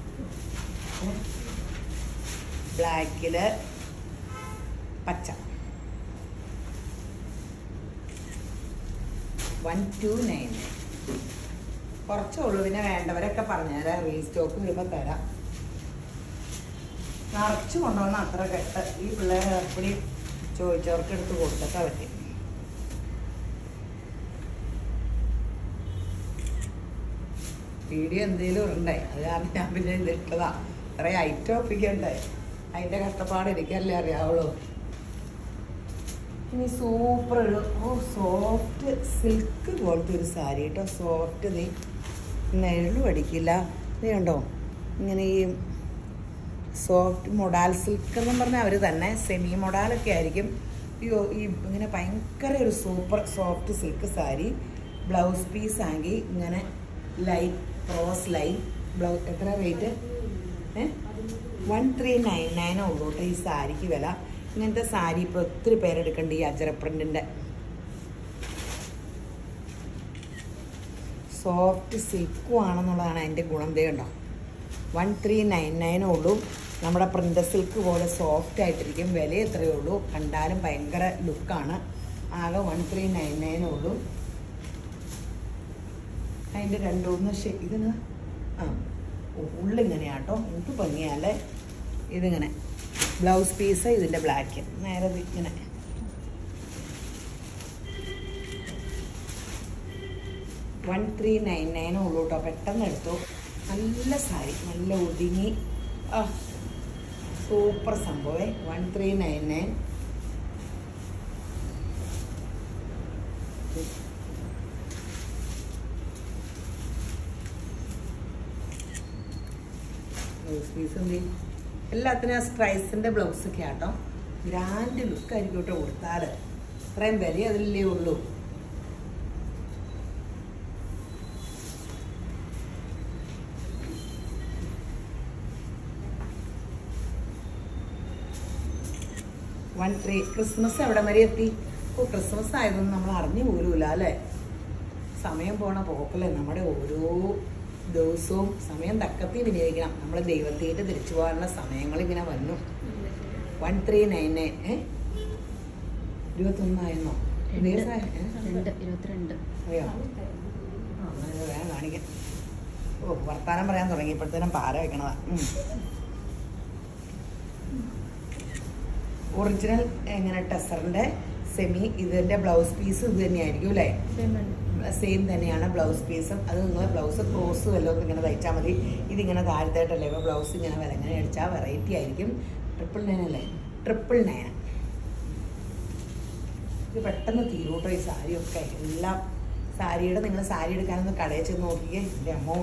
ബ്ലാക്കിൽ പച്ച വൺ ടു നയൻ കുറച്ചേ ഉള്ളൂ പിന്നെ വേണ്ടവരൊക്കെ പറഞ്ഞുതരാം റീസ്റ്റോക്ക് വരുമ്പോൾ തരാം നിറച്ച് കൊണ്ടുവന്ന അത്ര കെട്ട് ഈ പിള്ളേരെ അപ്പടി ചോദിച്ചവർക്ക് എടുത്ത് കൊടുത്തൊക്കെ പറ്റും വീഡിയോ എന്തേലും ഉണ്ടേ അത് കാരണം ഞാൻ പിന്നെ ഇത് ഇട്ടതാ ഇത്രയും ഐറ്റം ഒപ്പിക്കണ്ടേ അതിന്റെ കഷ്ടപ്പാട് എനിക്കല്ലേ അറിയാവുള്ളൂ ഇനി സൂപ്പർ ഒരു ഓ സോഫ്റ്റ് സിൽക്ക് പോലത്തെ ഒരു സാരി കേട്ടോ സോഫ്റ്റ് നീ നെഴു അടിക്കില്ല നീ ഉണ്ടോ ഇങ്ങനെ ഈ സോഫ്റ്റ് മൊഡാൽ സിൽക്ക് എന്നും പറഞ്ഞാൽ അവർ തന്നെ സെമി മൊഡാലൊക്കെ ആയിരിക്കും അയ്യോ ഈ ഇങ്ങനെ ഭയങ്കര ഒരു super soft silk sari blouse piece ആണെങ്കിൽ ഇങ്ങനെ ലൈറ്റ് ക്രോസ് ലൈൻ ബ്ലൗസ് എത്ര റേറ്റ് ഏ വൺ ത്രീ നയൻ നയനേ ഉള്ളൂ കേട്ടോ ഈ സാരിക്ക് വില ഇങ്ങനത്തെ സാരി ഇപ്പോൾ ഒത്തിരി പേരെടുക്കണ്ട് ഈ അജര പ്രിന്റിൻ്റെ സോഫ്റ്റ് സിൽക്കും ആണെന്നുള്ളതാണ് അതിൻ്റെ ഗുണം ദേ ഉണ്ടോ വൺ ത്രീ നയൻ നയനേ ഉള്ളൂ നമ്മുടെ പ്രിൻ്റ് സിൽക്ക് പോലെ സോഫ്റ്റ് ആയിട്ടിരിക്കും വില എത്രയേ ഉള്ളൂ കണ്ടാലും ഭയങ്കര ലുക്കാണ് ആകെ വൺ ത്രീ നയൻ നയനേ ഉള്ളൂ അതിൻ്റെ രണ്ട് മൂന്ന് ഷേ ഇതിന് ആ ഉള്ളിങ്ങനെയാട്ടോ എനിക്ക് ഭംഗിയാലേ ഇതിങ്ങനെ ബ്ലൗസ് പീസ് ഇതിൻ്റെ ബ്ലാക്ക് നേരെ ഇത് ഇങ്ങനെ വൺ ത്രീ നയൻ നയനേ ഉള്ളൂ കേട്ടോ പെട്ടെന്ന് എടുത്തു നല്ല സാരി നല്ല ഒതുങ്ങി ആ സൂപ്പർ സംഭവേ one three nine nine blouse piece എന്ത് ചെയ്യും? എല്ലാത്തിനും ആ സ്ട്രൈസിന്റെ ബ്ലൗസ് ഒക്കെ ആട്ടോ ഗ്രാൻഡ് ലുക്ക് ആയിരിക്കും കേട്ടോ കൊടുത്താല് ഇത്രയും വില അതിലല്ലേ ഉള്ളൂ വൺ ത്രീ ക്രിസ്മസ് എവിടെ വരെ എത്തി ഓ ക്രിസ്മസ് ആയതൊന്നും നമ്മൾ അറിഞ്ഞു പോലുമില്ല അല്ലേ സമയം പോണ പോക്കല്ലേ നമ്മുടെ ഓരോ ദിവസവും സമയം തക്കത്തി വിനിയോഗിക്കണം നമ്മൾ ദൈവത്തേക്ക് തിരിച്ചു പോകാനുള്ള സമയങ്ങൾ ഇങ്ങനെ വന്നു വൺ ത്രീ നയൻ നയൻ ഏ ഇരുപത്തൊന്നായിരുന്നോ ദിവസമായി ഏ? രണ്ട് ഇരുപത്തിരണ്ട് അറിയോ ആ, എന്നാ ഇത് വേഗം കാണിക്കാം ഓ വർത്താനം പറയാൻ തുടങ്ങിയപ്പോഴത്തേനും പാര വെക്കണതാ ഉം. ഒറിജിനൽ എങ്ങനെ ടെസറിന്റെ സെമി ഇതിന്റെ ബ്ലൗസ് പീസ് ഇത് തന്നെയായിരിക്കും അല്ലേ സെയിം തന്നെയാണ് ബ്ലൗസ് പീസും അത് നിങ്ങൾ ബ്ലൗസ് ക്രോസ് വല്ലതും ഇങ്ങനെ തയ്ച്ചാൽ മതി ഇതിങ്ങനെ താഴത്തായിട്ടല്ലേ ഇപ്പോൾ ബ്ലൗസ് ഇങ്ങനെ വിലങ്ങനെ അടിച്ചാൽ വെറൈറ്റി ആയിരിക്കും ട്രിപ്പിൾ നയൻ അല്ലേ ട്രിപ്പിൾ നയൻ ഇത് പെട്ടെന്ന് തീരൂട്ടോ ഈ സാരിയൊക്കെ എല്ലാം സാരിയുടെ നിങ്ങൾ സാരി എടുക്കാനൊന്ന് കടയിൽ ചെന്ന് നോക്കിയേ എൻ്റെ അമ്മോ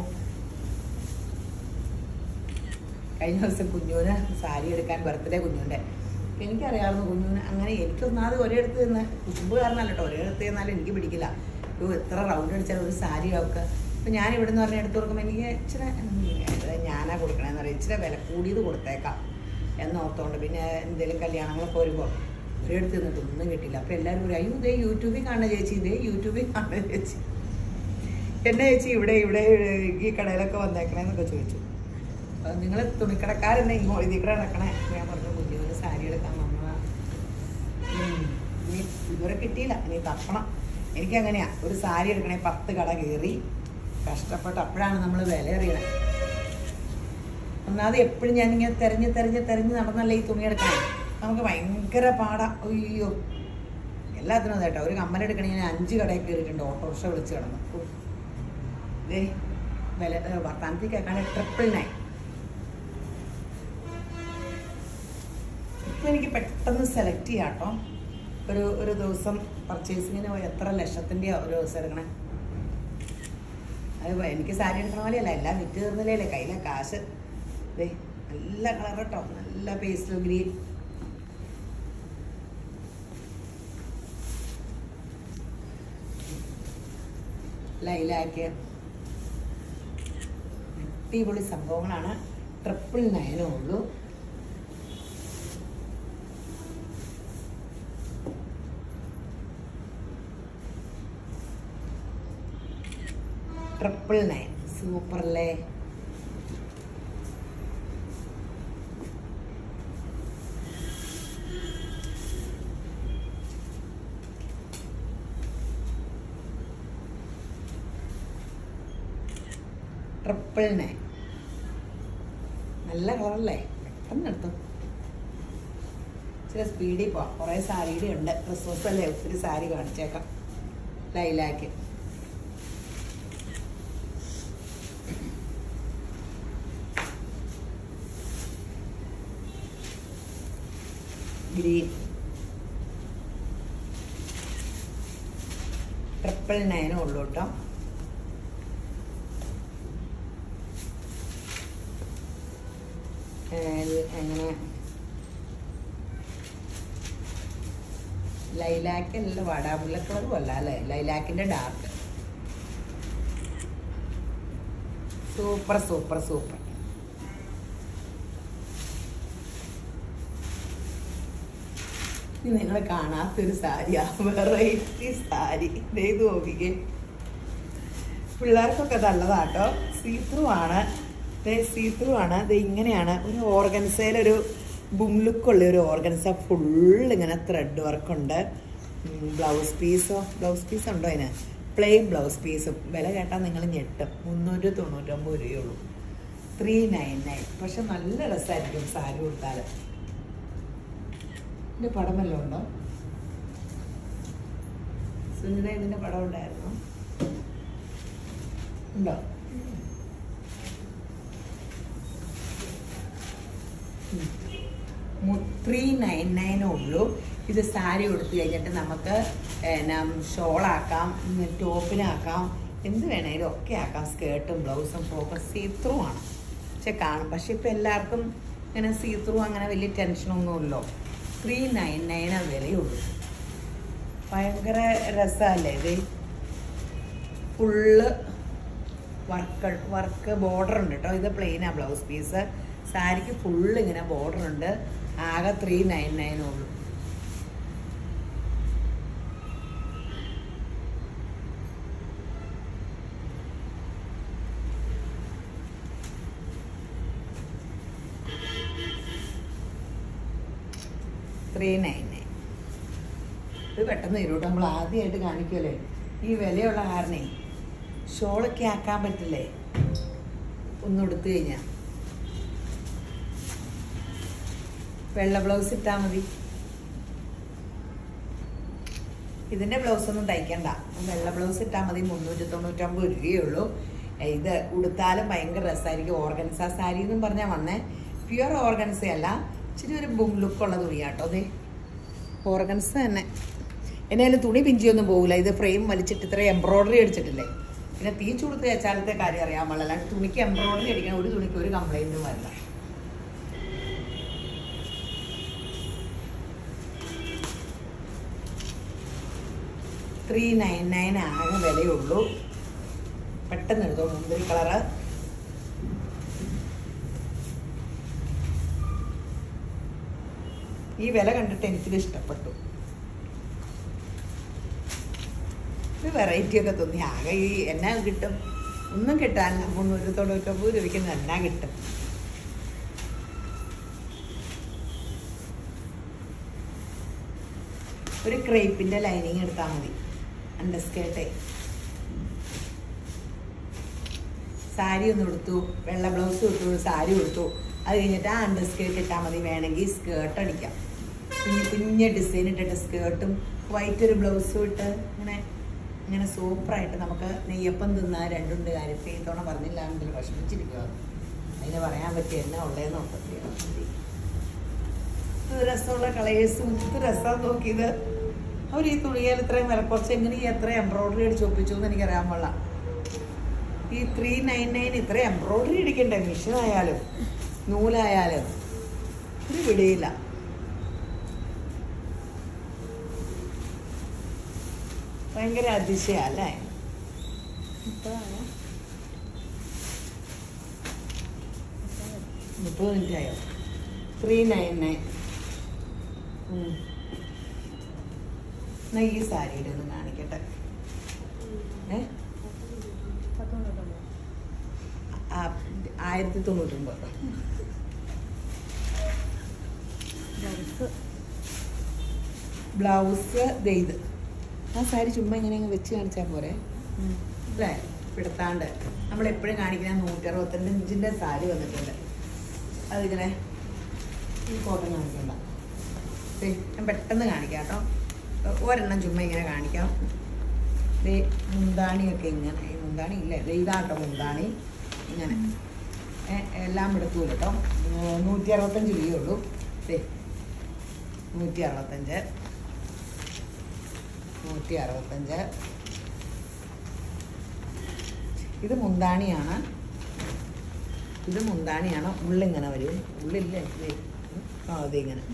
കഴിഞ്ഞ ദിവസം കുഞ്ഞുവിന് സാരി എടുക്കാൻ ബർത്ത്ഡേ കുഞ്ഞുൻ്റെ എനിക്കറിയാവുന്ന കുഞ്ഞുവിന് അങ്ങനെ എനിക്കൊന്നാമത് ഒരിടത്ത് നിന്ന് കുമ്പ് കാരണമല്ല കേട്ടോ ഒരിടത്ത് നിന്നാലും എനിക്ക് പിടിക്കില്ല ഓ എത്ര റൗണ്ട് അടിച്ചാലും ഒരു സാരി അവൾക്ക് ഇപ്പം ഞാൻ ഇവിടെ നിന്ന് പറഞ്ഞ എടുത്ത് കൊടുക്കുമ്പോൾ എനിക്ക് ഇച്ചിരി ഉം, ഇത് ഞാനാ കൊടുക്കണേന്ന് പറയും ഇച്ചിരി വില കൂടിയത് കൊടുത്തേക്കാം എന്നോർത്തോണ്ട് പിന്നെ എന്തെങ്കിലും കല്യാണങ്ങളൊക്കെ വരുമ്പോൾ ഒരിടത്ത് നിന്നിട്ട് ഒന്നും കിട്ടില്ല അപ്പം എല്ലാവരും പറയും അയ്യോ ഇതേ യൂട്യൂബിൽ കാണുന്ന ചേച്ചി ഇതേ യൂട്യൂബിൽ കാണുന്ന ചേച്ചി എന്നെ ചേച്ചി ഇവിടെ ഇവിടെ ഈ കടയിലൊക്കെ വന്നേക്കണേന്നൊക്കെ ചോദിച്ചു നിങ്ങൾ തുണിക്കടക്കാരെന്നെ ഇങ്ങോ ഇതിൽ കൂടെ നടക്കണേ അപ്പൊ ഞാൻ പറഞ്ഞു കുഞ്ഞുവിന് സാരി എടുക്കാൻ വന്നതാ ഉം. ഇനി ഇതുവരെ കിട്ടിയില്ല ഇനി തപ്പണം എനിക്കങ്ങനെയാ ഒരു സാരി എടുക്കണേ പത്ത് കട കയറി കഷ്ടപ്പെട്ട് അപ്പോഴാണ് നമ്മൾ വില അറിയണേ ഒന്നാമത് എപ്പോഴും ഞാനിങ്ങനെ തെരഞ്ഞ് തെരഞ്ഞ് തെരഞ്ഞ് നടന്നല്ലേ ഈ തുണി എടുക്കണേ നമുക്ക് ഭയങ്കര പാടാ അയ്യോ എല്ലാത്തിനും അതെ കേട്ടോ ഒരു കമ്മലെടുക്കണേ ഞാൻ അഞ്ച് കടയിൽ കയറിയിട്ടുണ്ട് ഓട്ടോറിക്ഷ വിളിച്ച് കിടന്നു ഉഫ്. ദേ വില ഏ, വർത്താനത്തിൽ കേൾക്കാണ് ട്രിപ്പിൾ നയൻ ഇപ്പം എനിക്ക് പെട്ടെന്ന് സെലക്ട് ചെയ്യാം കേട്ടോ ഒരു ഒരു ദിവസം പർച്ചേസിങ്ങിന് പോയി എത്ര ലക്ഷത്തിൻ്റെയോ ഒരു ദിവസം എടുക്കണേ അത് എനിക്ക് സാരി എടുക്കണ പോലെയല്ല എല്ലാം വിറ്റ് തീർന്നില്ലേ കയ്യിലെ കാശ് ദേ നല്ല കളർ കേട്ടോ നല്ല പേസ്റ്റൽ ഗ്രീൻ ലൈലാക്ക് അടിപൊളി സംഭവങ്ങളാണ് ട്രിപ്പിൾ നയനേ ഉള്ളൂ ട്രിപ്പിൾ നയൻ സൂപ്പറല്ലേ ട്രിപ്പിൾ നയൻ നല്ല കളറല്ലേ പെട്ടെന്ന് എടുത്തു ഇച്ചിരി സ്പീഡിൽ പോവാം കുറേ സാരിയുടെ ഉണ്ട് ക്രിസ്മസ് അല്ലേ ഒത്തിരി സാരി കാണിച്ചേക്കാം ലൈലാക്ക് ഗ്രീൻ ട്രിപ്പിൾ നയനും ഉള്ളൂ കേട്ടോ ഏത് എങ്ങനെ ലൈലാക്ക് അല്ല വാടാമുല്ല കളറും അല്ല അല്ലേ ലൈലാക്കിന്റെ ഡാർക്ക് സൂപ്പർ സൂപ്പർ സൂപ്പർ നിങ്ങൾ കാണാത്തൊരു സാരിയാ വെറൈറ്റി സാരി ഇത് നോക്കിക്കേ പിള്ളേർക്കൊക്കെ നല്ലതാട്ടോ സീത്രൂ ആണ് സീത്രൂ ആണ് ഇത് ഇങ്ങനെയാണ് ഒരു ഓർഗൻസയിലൊരു ബും ലുക്കുള്ള ഒരു ഓർഗൻസ ഫുൾ ഇങ്ങനെ ത്രെഡ് വർക്കുണ്ട് ബ്ലൗസ് പീസോ ബ്ലൗസ് പീസ് ഉണ്ടോ അതിന് പ്ലെയിൻ ബ്ലൗസ് പീസും വില കേട്ടാൽ നിങ്ങൾ ഞെട്ടും മുന്നൂറ്റി തൊണ്ണൂറ്റൊമ്പത് രൂപയുള്ളൂ ത്രീ നയൻ നയൻ പക്ഷെ നല്ല രസമായിരിക്കും സാരി കൊടുത്താൽ ഇതിന്റെ പടം വല്ലതും ഉണ്ടോ സുനിത ഇതിന്റെ പടം ഉണ്ടായിരുന്നു ഉണ്ടോ ത്രീ നയൻ നയനേ ഉള്ളൂ ഇത് സാരി കൊടുത്തു കഴിഞ്ഞിട്ട് നമുക്ക് എന്നാ ഷോളാക്കാം ടോപ്പിനാക്കാം എന്ത് വേണേലും ഒക്കെ ആക്കാം സ്കേർട്ടും ബ്ലൗസും ഫ്രോക്കും സീത്രൂ ആണ് പക്ഷെ കാണും പക്ഷെ ഇപ്പം എല്ലാവർക്കും ഇങ്ങനെ സീത്രൂ അങ്ങനെ വലിയ ടെൻഷനൊന്നുമില്ലോ ത്രീ നയൻ നയൻ വിലയുള്ളൂ ഭയങ്കര രസമല്ലേ ഇത് ഫുള്ള് വർക്ക് വർക്ക് ബോർഡർ ഉണ്ട് കേട്ടോ ഇത് പ്ലെയിനാ ബ്ലൗസ് പീസ് സാരിക്ക് ഫുള്ള് ഇങ്ങനെ ബോർഡർ ഉണ്ട് ആകെ ത്രീ നയൻ നയൻ ഉള്ളൂ ത്രീ നയൻ നയൻ ഇത് പെട്ടെന്ന് തരൂട്ടോ നമ്മൾ ആദ്യമായിട്ട് കാണിക്കുമല്ലേ ഈ വിലയുള്ള കാരണേ ഷോളൊക്കെ ആക്കാൻ പറ്റില്ലേ ഒന്നും എടുത്തു കഴിഞ്ഞാൽ വെള്ള ബ്ലൗസ് ഇട്ടാൽ മതി ഇതിന്റെ ബ്ലൗസ് ഒന്നും തയ്ക്കണ്ട വെള്ള ബ്ലൗസ് ഇട്ടാൽ മതി മുന്നൂറ്റി തൊണ്ണൂറ്റൊമ്പത് രൂപയേ ഉള്ളൂ ഇത് ഉടുത്താലും ഭയങ്കര രസമായിരിക്കും ഓർഗൻസ സാരി എന്നും പറഞ്ഞാൽ വന്നേ പ്യുവർ ഓർഗൻസ അല്ല ഇച്ചിരി ഒരു ബും ലുക്ക് ഉള്ള തുണിയാട്ടോ അതെ ഓർഗൻസ തന്നെ എന്നാലും തുണി പിഞ്ചിയൊന്നും പോകില്ല ഇത് ഫ്രെയിം വലിച്ചിട്ട് ഇത്ര എംബ്രോയിഡറി അടിച്ചിട്ടില്ലേ പിന്നെ തീ ചുടുത്ത് വെച്ചാലത്തെ കാര്യം അറിയാൻ പാടില്ല അല്ലാണ്ട് തുണിക്ക് എംബ്രോയിഡറി അടിക്കാൻ ഒരു തുണിക്ക് ഒരു കംപ്ലൈൻറ്റും വരില്ല ത്രീ നയൻ നയൻ ആകെ വിലയുള്ളൂ പെട്ടെന്ന് എടുത്തോ മുന്തിരി കളറ് ഈ വില കണ്ടിട്ട് എനിക്കിത് ഇഷ്ടപ്പെട്ടു ഇത് വെറൈറ്റി ഒക്കെ തോന്നി ആകെ ഈ എന്നാ കിട്ടും ഒന്നും കിട്ടാനില്ല മുന്നൂറ്റി തൊണ്ണൂറ്റൊമ്പത് രൂപയ്ക്ക് എന്നാ കിട്ടും ഒരു ക്രേപ്പിന്റെ ലൈനിങ് എടുത്താൽ മതി അണ്ടർസ്കേർട്ടേ സാരി ഒന്ന് കൊടുത്തു വെള്ള ബ്ലൗസ് കൊടുത്തു സാരി കൊടുത്തു അത് കഴിഞ്ഞിട്ട് ആ അണ്ടർസ്കേർട്ട് ഇട്ടാൽ മതി വേണമെങ്കിൽ സ്കേർട്ട് അടിക്കാം കുഞ്ഞു കുഞ്ഞ് ഡിസൈൻ ഇട്ടിട്ട് സ്കേർട്ടും വൈറ്റ് ഒരു ബ്ലൗസും ഇട്ട് ഇങ്ങനെ ഇങ്ങനെ സൂപ്പറായിട്ട് നമുക്ക് നെയ്യപ്പം തിന്നാൻ രണ്ടുണ്ട് കാര്യത്തിൽ ഇത്തവണ പറഞ്ഞില്ലാണെങ്കിൽ വിഷമിച്ചിരിക്കുക അതിന് പറയാൻ പറ്റിയ എന്നാ ഉള്ളതെന്ന് നോക്കത്തില്ല ഇത് രസമുള്ള കളേഴ്സും ഇത് രസം നോക്കിയത് അവർ ഈ തുണിയാൽ ഇത്രയും വില കുറച്ച് എങ്ങനെ ഈ എത്ര എംബ്രോയിഡറി അടിച്ച് ഒപ്പിച്ചു എന്ന് എനിക്കറിയാൻ പാടില്ല ഈ ത്രീ നയൻ നയൻ ഇത്ര എംബ്രോയിഡറി അടിക്കണ്ടേ മെഷീൻ ആയാലും നൂലായാലും ഒരു പിടിയില്ല ഭയങ്കര അതിശയല്ലേ മുപ്പതാണ് മുപ്പത് മിനിറ്റ് ആയോ ത്രീ നയൻ നയൻ എന്നാ ഈ സാരിയുടെ ഒന്ന് കാണിക്കട്ടെ ഏ പത്ത് തൊണ്ണൂറ്റൊമ്പത് ആ, ആയിരത്തി തൊണ്ണൂറ്റൊമ്പത് ബ്ലൗസ് ബ്ലൗസ് ദേ ഇത് ആ സാരി ചുമ്മാ ഇങ്ങനെ അങ്ങ് വെച്ച് കാണിച്ചാൽ പോരെ അല്ലേ പിടുത്താണ്ട് നമ്മൾ എപ്പോഴും കാണിക്കുന്ന നൂറ്ററുപത്തിരണ്ട് ഇഞ്ചിൻ്റെ സാരി വന്നിട്ടുണ്ട് അതിങ്ങനെ ഈ കോട്ടൺ കാണിക്കണ്ട ദേ, ഞാൻ പെട്ടെന്ന് കാണിക്കാം കേട്ടോ ഒരെണ്ണം ചുമ്മാ ഇങ്ങനെ കാണിക്കാം ദേ മുന്താണിയൊക്കെ ഇങ്ങനെ ഈ മുന്താണി ഇല്ലേ ദേ ഇതാട്ടോ മുന്താണി ഇങ്ങനെ ഏ, എല്ലാം എടുത്തു കേട്ടോ നൂറ്റി അറുപത്തഞ്ച് രൂപയേ ഉള്ളൂ ദേ നൂറ്റി അറുപത്തഞ്ച് നൂറ്റി അറുപത്തഞ്ച് ഇത് മുന്താണിയാണ് ഇത് മുന്താണിയാണ് ഉള്ളിങ്ങനെ വരും ഉള്ളില്ലേ ദേ. ആ അതെ ഇങ്ങനെ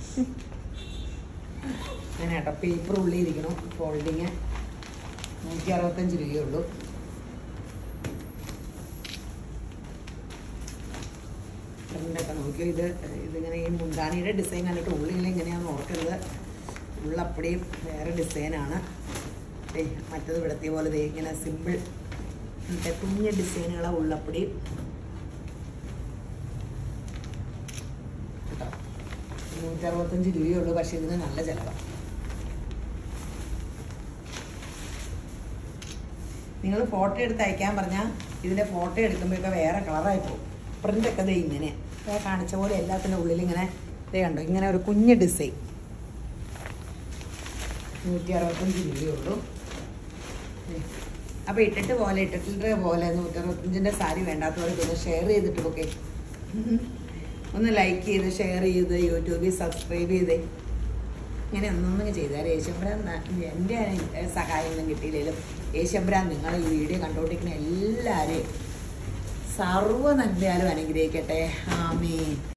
അങ്ങനെ കേട്ടോ പേപ്പർ ഉള്ളിൽ ഇരിക്കണം ഫോൾഡിങ് നൂറ്റി അറുപത്തഞ്ച് രൂപയേ ഉള്ളൂ ഫ്രണ്ടൊക്കെ നോക്കിയോ ഇത് ഇതിങ്ങനെ ഈ മുന്താണിയുടെ ഡിസൈൻ കണ്ടിട്ട് ഉള്ളിൽ ഇങ്ങനെയാണെന്ന് ഓർക്കരുത് ഉള്ളപ്പടിയും വേറെ ഡിസൈനാണ് ദേ മറ്റത് ഇവിടത്തെ പോലെ ദേ ഇങ്ങനെ സിമ്പിൾ മറ്റേ കുഞ്ഞ ഡിസൈനുകളെ ഉള്ളപ്പടി കേട്ടോ നൂറ്ററുപത്തഞ്ച് രൂപയേ ഉള്ളൂ പക്ഷേ ഇതിന് നല്ല ചിലവാണ് നിങ്ങൾ ഫോട്ടോ എടുത്ത് അയക്കാൻ പറഞ്ഞാൽ ഇതിൻ്റെ ഫോട്ടോ എടുക്കുമ്പോഴൊക്കെ വേറെ കളറായി പോകും പ്രിൻ്റൊക്കെ ദേ ഇങ്ങനെ ദേ കാണിച്ച പോലെ എല്ലാത്തിൻ്റെ ഉള്ളിൽ ഇങ്ങനെ ദേ കണ്ടോ ഇങ്ങനെ ഒരു കുഞ്ഞ് ഡിസൈൻ നൂറ്റി അറുപത്തഞ്ച് രൂപയേ ഉള്ളൂ അപ്പോൾ ഇട്ടിട്ട് പോലെ ഇട്ടിട്ട് പോലെ നൂറ്ററുപത്തഞ്ചിൻ്റെ സാരി വേണ്ടാത്തവർക്ക് ഒന്ന് ഷെയർ ചെയ്തിട്ട് ഓക്കെ ഒന്ന് ലൈക്ക് ചെയ്ത് ഷെയർ ചെയ്ത് യൂട്യൂബിൽ സബ്സ്ക്രൈബ് ചെയ്ത് ഇങ്ങനെ ഒന്നൊന്നും ചെയ്താൽ യേശുബ്രാൻ എൻ്റെ സഹായമൊന്നും കിട്ടിയില്ലെങ്കിലും യേശുബ്രാൻ നിങ്ങൾ ഈ വീഡിയോ കണ്ടുകൊണ്ടിരിക്കുന്ന എല്ലാവരെയും സർവ്വ നന്മയാലും അനുഗ്രഹിക്കട്ടെ ആമീൻ